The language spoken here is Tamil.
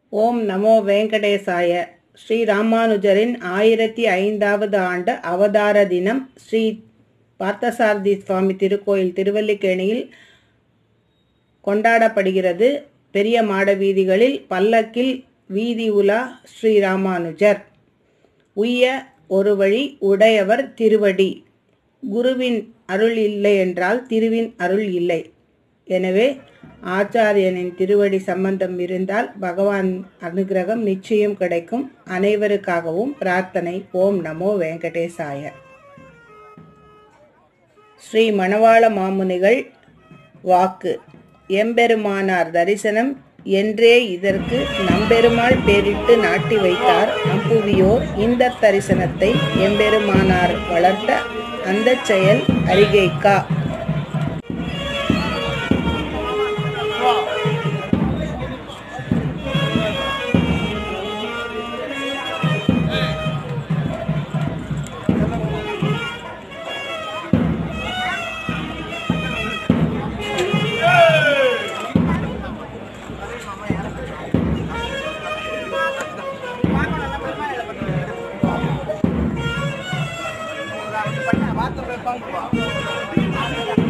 ஓம் நமோ வெங்கடேசாய ஸ்ரீ ராமானுஜரின் ஆயிரத்தி ஐந்தாவது ஆண்டு அவதார தினம் ஸ்ரீ பார்த்தசாரதி சுவாமி திருக்கோயில் திருவல்லிக்கேணியில் கொண்டாடப்படுகிறது பெரிய மாட வீதிகளில் பல்லக்கில் வீதி உலா ஸ்ரீ ராமானுஜர் உய்ய ஒரு வழி உடையவர் திருவடி குருவின் அருள் இல்லை என்றால் திருவின் அருள் இல்லை எனவே ஆச்சாரியனின் திருவடி சம்பந்தம் இருந்தால் பகவான் அனுகிரகம் நிச்சயம் கிடைக்கும் அனைவருக்காகவும் பிரார்த்தனை ஓம் நமோ வெங்கடேசாய ஸ்ரீ மணவாள மாமுனிகள் வாக்கு எம்பெருமானார் தரிசனம் என்றே இதற்கு நம்பெருமாள் பேரிட்டு நாட்டி வைத்தார் அம்புவியோர் இந்த தரிசனத்தை எம்பெருமானார் வளர்த்த அந்த செயல் அரிகைக்கா வார்த்தை